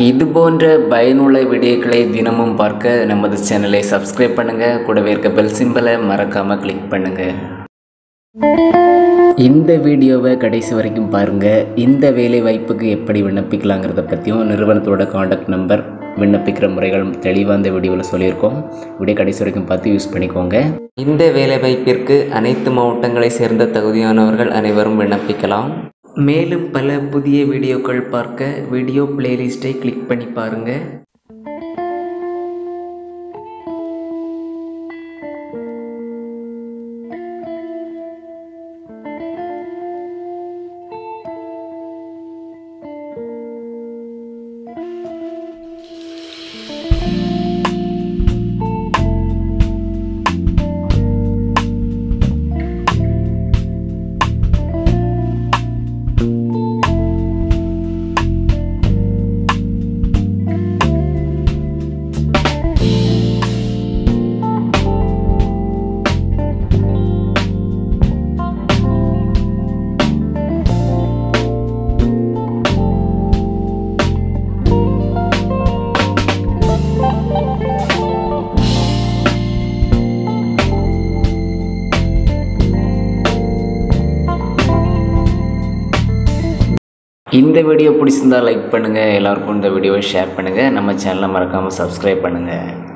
இது போன்ற பயனுள்ள வீடியோக்களை தினமும் பார்க்க நமது சேனலை சப்ஸ்கிரைப் பண்ணுங்கள் கூடவே இருக்க பெல் சிம்பலை மறக்காமல் கிளிக் பண்ணுங்கள் இந்த வீடியோவை கடைசி வரைக்கும் பாருங்கள் இந்த வேலை வாய்ப்புக்கு எப்படி விண்ணப்பிக்கலாங்கிறத பற்றியும் நிறுவனத்தோட காண்டாக்ட் நம்பர் விண்ணப்பிக்கிற முறைகள் தெளிவாக இந்த வீடியோவில் சொல்லியிருக்கோம் வீடியோ கடைசி வரைக்கும் பார்த்து யூஸ் பண்ணிக்கோங்க இந்த வேலை வாய்ப்பிற்கு அனைத்து மாவட்டங்களை சேர்ந்த தகுதியானவர்கள் அனைவரும் விண்ணப்பிக்கலாம் மேலும் பல புதிய வீடியோக்கள் பார்க்க வீடியோ பிளேலிஸ்ட்டை கிளிக் பண்ணி பாருங்கள் இந்த வீடியோ பிடிச்சிருந்தா லைக் பண்ணுங்கள் எல்லாருக்கும் இந்த வீடியோவை ஷேர் பண்ணுங்கள் நம்ம சேனலை மறக்காமல் சப்ஸ்கிரைப் பண்ணுங்கள்